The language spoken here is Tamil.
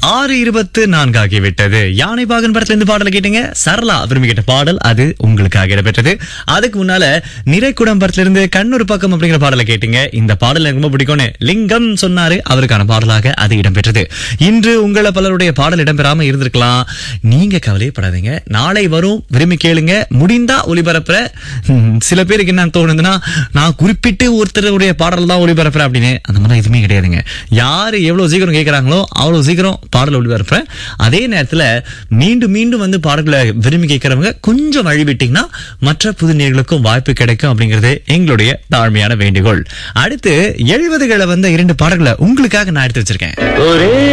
ஆறு இருபத்து நான்கு ஆகிவிட்டது யானை பாகன் படத்துல இருந்து பாடலை கேட்டீங்க சரளா விரும்பி கேட்ட பாடல் அது உங்களுக்காக இடம்பெற்றது அதுக்கு முன்னால நிறைக்குடம் படத்துல இருந்து கண்ணூர் பக்கம் அப்படிங்கிற பாடலை கேட்டீங்க இந்த பாடல் எனக்கு ரொம்ப பிடிக்கும்னு லிங்கம் சொன்னாரு அவருக்கான பாடலாக அது இடம்பெற்றது இன்று உங்களை பலருடைய பாடல் இடம்பெறாம இருந்திருக்கலாம் நீங்க கவலைப்படாதீங்க நாளை வரும் விரும்பி கேளுங்க முடிந்தா ஒளிபரப்புற ஹம், சில பேருக்கு என்ன தோணுதுன்னா நான் குறிப்பிட்டு ஒருத்தருடைய பாடல் தான் ஒளிபரப்புறேன் அப்படின்னு அந்த மாதிரி எதுவுமே கிடையாதுங்க யாரு எவ்வளவு சீக்கிரம் கேட்கறாங்களோ அவ்வளவு சீக்கிரம் பாடல் ஒளிபரப்புறேன் அதே நேரத்துல மீண்டும் மீண்டும் வந்து பாடல்களை விரும்பி கேட்கறவங்க கொஞ்சம் வழிவிட்டீங்கன்னா மற்ற புது நேர்களுக்கும் வாய்ப்பு கிடைக்கும் அப்படிங்கிறது எங்களுடைய தாழ்மையான வேண்டுகோள் அடுத்து எழுபதுகளை வந்த இரண்டு பாடல்களை உங்களுக்காக நான் எடுத்து வச்சிருக்கேன் ஒரே